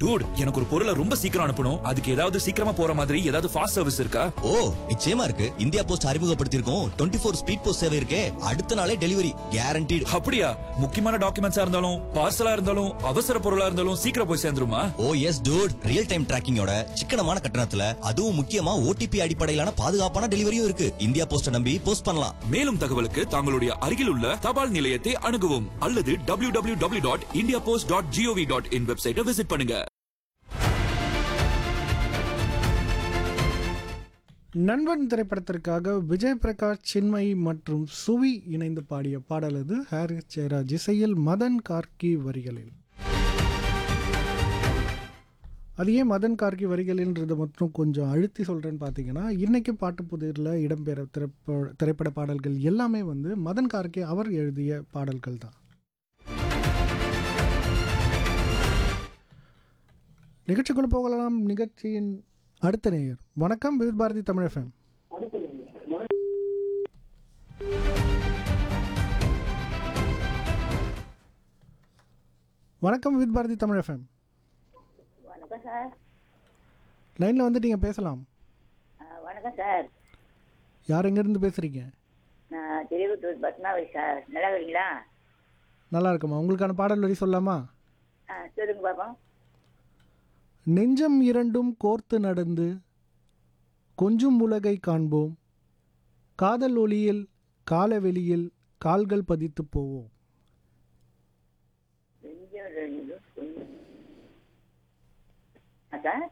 dude எனக்கு ஒரு பொருளை ரொம்ப சீக்கிரம் அனுப்பணும் அதுக்கு ஏதாவது சீக்கிரமா போற மாதிரி ஏதாவது ஃபாஸ்ட் சர்வீஸ் இருக்கா ஓ நிச்சயமா இருக்கு இந்தியா போஸ்ட் அறிமுகப்படுத்தியிருக்கோம் டுவெண்ட்டி ஃபோர் ஸ்பீட் போஸ்ட் சேவை இருக்கே அடுத்த நாளே டெலிவரி கேரண்டீடு அப்படியா முக்கியமான டாக்குமெண்ட்ஸா இருந்தாலும் பார்சலா இருந்தாலும் அவசர பொருளா இருந்தாலும் சீக்கிரம் போய் சேர்ந்துருமா oh yes dude real time டிராக்கிங்கோட சிக்கனமான கட்டணத்துல அதுவும் முக்கியமா ஓடிபி அடிப்படையிலான பாதுகாப்பான டெலிவரியும் இருக்கு இந்தியா போஸ்ட நம்பி போஸ்ட் பண்ணலாம் மேலும் தகவலுக்கு தங்களுடைய அருகில் உள்ள தபால் நிலையத்தை அணுகவும் அல்லது W W W dot India post dot gov dot in வெப்சைட்டை விசிட் பண்ணுங்க நண்பன் திரைப்படத்திற்காக விஜய் பிரகாஷ் சின்மயி மற்றும் சுவி இணைந்து பாடிய பாடல் இது ஹாரிஸ் ஜெயராஜ் இசையில் மதன் கார்கி வரிகளில் அது ஏன் மதன் கார்கி வரிகளின்றது மட்டும் கொஞ்சம் அழுத்தி சொல்கிறேன்னு பார்த்தீங்கன்னா இன்றைக்கி பாட்டு புதிரில் இடம்பெற திரைப்ப திரைப்பட பாடல்கள் எல்லாமே வந்து மதன் கார்கி அவர் எழுதிய பாடல்கள் தான் நிகழ்ச்சிக்குள்ள போகலாம் நிகழ்ச்சியின் அடுத்த நேயர் வணக்கம் விவித் பாரதி தமிழ் எஃப்எம் வணக்கம் விவித் பாரதி தமிழ் எஃப்எம் வணக்கம் சார் லைனில் வந்துட்டீங்க பேசலாம் ஆ, வணக்கம் சார் யார் எங்கேருந்து பேசுகிறீங்க நான் திருவத்தூர் பத்மாவதி சார் நல்லா இருக்கீங்களா நல்லா இருக்குமா உங்களுக்கான பாடல் வரி சொல்லலாமா ஆ சொல்லுங்க பாப்போம் நெஞ்சம் இரண்டும் கோர்த்து நடந்து கொஞ்சம் உலகை காண்போம் காதல் ஒளியில் காலவெளியில் கால்கள் பதித்து போவோம் கொஞ்சம் ரெண்டு கொஞ்சம் ஆ சார்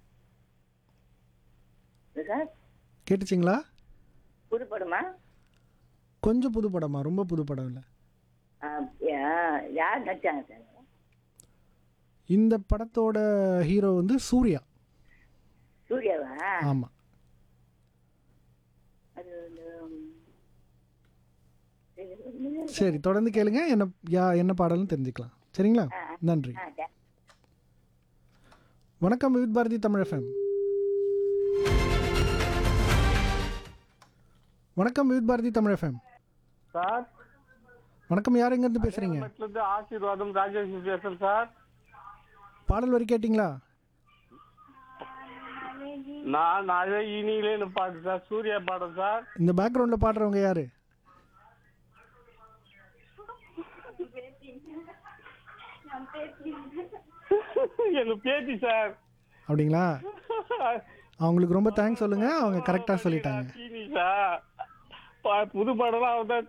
இது சார் கேட்டுச்சிங்களா புது படமா கொஞ்சம் புது படமா ரொம்ப புது படம் இல்லை ஆ, யா- யார் நடிச்சாங்க சார் இந்த படத்தோட ஹீரோ வந்து சூர்யா சூர்யாவா ஆமாம் அது வந்து சரி தொடர்ந்து கேளுங்க என்ன யா என்ன பாடல்னு தெரிஞ்சுக்கலாம் சரிங்களா நன்றி ஆ சரி வணக்கம் விவித் பாரதி தமிழ் எஃப்எம் வணக்கம் விவித் பாரதி தமிழ் எஃப்எம் சார் வணக்கம் யார் எங்கேருந்து பேசுகிறீங்க இருந்து ஆசீர்வாதம் ராஜேஷ் பேசுறேன் சார் பாடல் வரி கேட்டிங்களா நான் நிறைய இனியிலே பாட்டு சார் சூர்யா பாடம் சார் இந்த பேக்ரவுண்டில் பாடுறவங்க யாரு எங்க பேத்தி சார் அப்படிங்களா அவங்களுக்கு ரொம்ப தேங்க்ஸ் சொல்லுங்க அவங்க கரெக்டாக சொல்லிட்டாங்க சீனி சார் பா- புது படம்லாம் அவன் தான்